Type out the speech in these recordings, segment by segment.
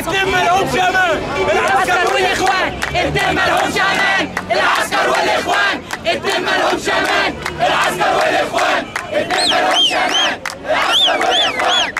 اتنين مالهمش امان العسكر والاخوان اتنين مالهمش امان العسكر والاخوان اتنين مالهمش امان العسكر والاخوان اتنين مالهمش امان العسكر والاخوان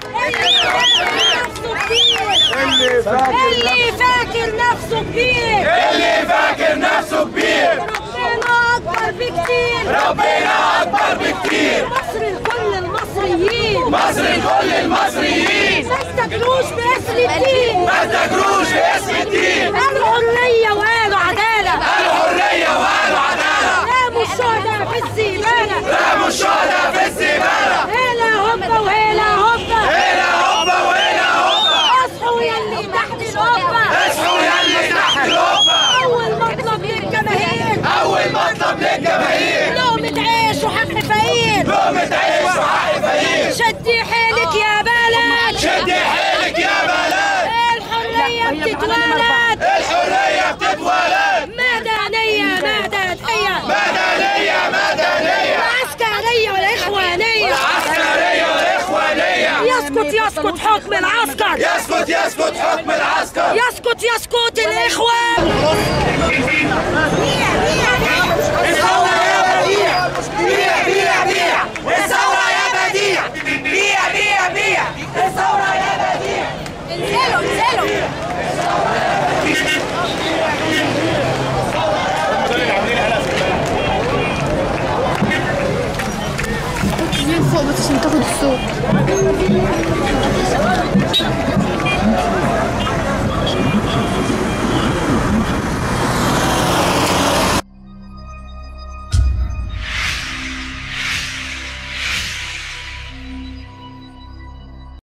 اللي فاكر اللي فاكر نفسه كبير اللي فاكر نفسه كبير ربنا اكبر بكتير ربنا اكبر بكتير مصر لكل المصريين مصر لكل المصريين ما استجلوش باسم الدين ما تجروش باسم الدين قالوا حريه وقالوا عداله قالوا حريه وقالوا عداله قاموا الشهداء في الزباله رموا الشهداء في الزباله هلا هوبا وهلا هوبا هنا هوبا وهنا هوبا اصحوا يلي تحت القبه اصحوا يلي تحت القبه اول مطلب للجماهير اول مطلب للجماهير لقمه عيش وحق فقير لقمه عيش وحق فقير شدي حيلك يا بلد شدي حيلك يا بلد الحريه بتتولد الحريه بتتولد مدنيه مدنيه مدنيه مدنيه عسكريه والاخوانيه عسكريه والاخوانيه يسكت يسكت حكم العسكر يسكت يسكت حكم العسكر يسكت يسكت الاخوان الثوره يا بديع بيع بيع بيع الثوره يا بديع بيع بيع بيع الثوره يا بديع انزلوا انزلوا فوق بس عشان تاخد الصوت